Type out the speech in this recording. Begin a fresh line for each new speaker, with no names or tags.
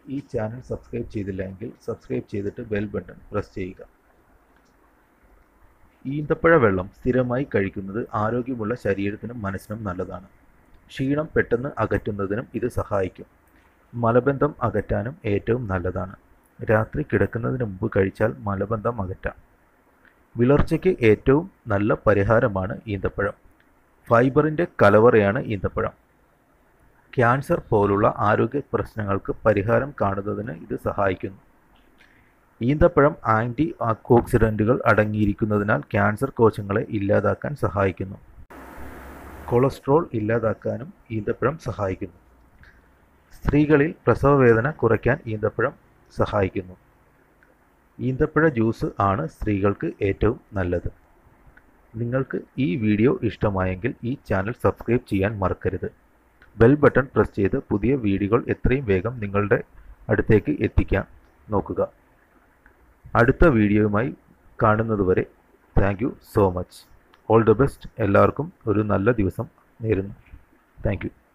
ഈ channel subscribe ചെയ്തില്ല എങ്കിൽ സബ്സ്ക്രൈബ് ചെയ്തിട്ട് ബെൽ ബട്ടൺ പ്രസ് ചെയ്യുക ഈന്തപ്പഴ വെള്ളം സ്ഥിരമായി കഴിക്കുന്നത് ആരോഗ്യമുള്ള ശരീരത്തിനും മനസ്സിനും നല്ലതാണ് ക്ഷീണം പെട്ടെന്ന് അകറ്റുന്നതിനും ഇത് സഹായിക്കും മലബന്ധം അകറ്റാനും ഏറ്റവും നല്ലതാണ് രാത്രി കിടക്കുന്നതിന് മുമ്പ് കഴിച്ചാൽ മലബന്ധം അകറ്റാം വിളർച്ചയ്ക്ക് ഏറ്റവും നല്ല പരിഹാരമാണ് ഈന്തപ്പഴം ഫൈബറിൻ്റെ കലവറയാണ് ഈന്തപ്പഴം ക്യാൻസർ പോലുള്ള ആരോഗ്യ പ്രശ്നങ്ങൾക്ക് പരിഹാരം കാണുന്നതിന് ഇത് സഹായിക്കുന്നു ഈന്തപ്പഴം ആൻറ്റി ഓക്സിഡൻറ്റുകൾ അടങ്ങിയിരിക്കുന്നതിനാൽ ക്യാൻസർ കോശങ്ങളെ ഇല്ലാതാക്കാൻ സഹായിക്കുന്നു കൊളസ്ട്രോൾ ഇല്ലാതാക്കാനും ഈന്തപ്പഴം സഹായിക്കുന്നു സ്ത്രീകളിൽ പ്രസവവേദന കുറയ്ക്കാൻ ഈന്തപ്പഴം സഹായിക്കുന്നു ഈന്തപ്പഴ ജ്യൂസ് ആണ് സ്ത്രീകൾക്ക് ഏറ്റവും നല്ലത് നിങ്ങൾക്ക് ഈ വീഡിയോ ഇഷ്ടമായെങ്കിൽ ഈ ചാനൽ സബ്സ്ക്രൈബ് ചെയ്യാൻ മറക്കരുത് ബെൽ ബട്ടൺ പ്രസ് ചെയ്ത് പുതിയ വീഡിയോകൾ എത്രയും വേഗം നിങ്ങളുടെ അടുത്തേക്ക് എത്തിക്കാൻ നോക്കുക അടുത്ത വീഡിയോയുമായി കാണുന്നതുവരെ thank you so much all the best എല്ലാവർക്കും ഒരു നല്ല ദിവസം നേരുന്നു താങ്ക് യു